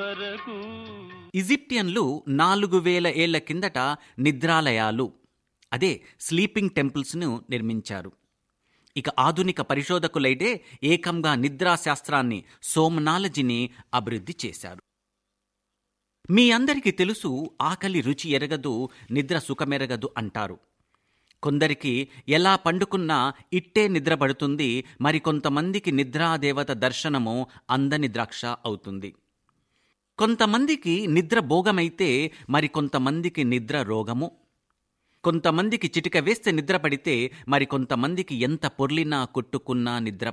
వరకు ఈజిప్టియన్లు నాలుగు వేల ఏళ్ల కిందట నిద్రాలయాలు అదే స్లీపింగ్ టెంపుల్స్ను నిర్మించారు ఇక ఆధునిక పరిశోధకులైతే ఏకంగా నిద్రా శాస్త్రాన్ని సోమనాలజీని అభివృద్ధి చేశారు మీ అందరికీ తెలుసు ఆకలి రుచి ఎరగదు నిద్ర సుఖమెరగదు అంటారు కొందరికి ఎలా పండుకున్నా ఇట్టే నిద్ర పడుతుంది మరికొంతమందికి నిద్రాదేవత దర్శనము అందని ద్రాక్ష అవుతుంది కొంతమందికి నిద్ర భోగమైతే మరికొంతమందికి నిద్ర రోగము కొంతమందికి చిటిక వేస్తే నిద్ర పడితే మరికొంతమందికి ఎంత పొర్లినా కొట్టుకున్నా నిద్ర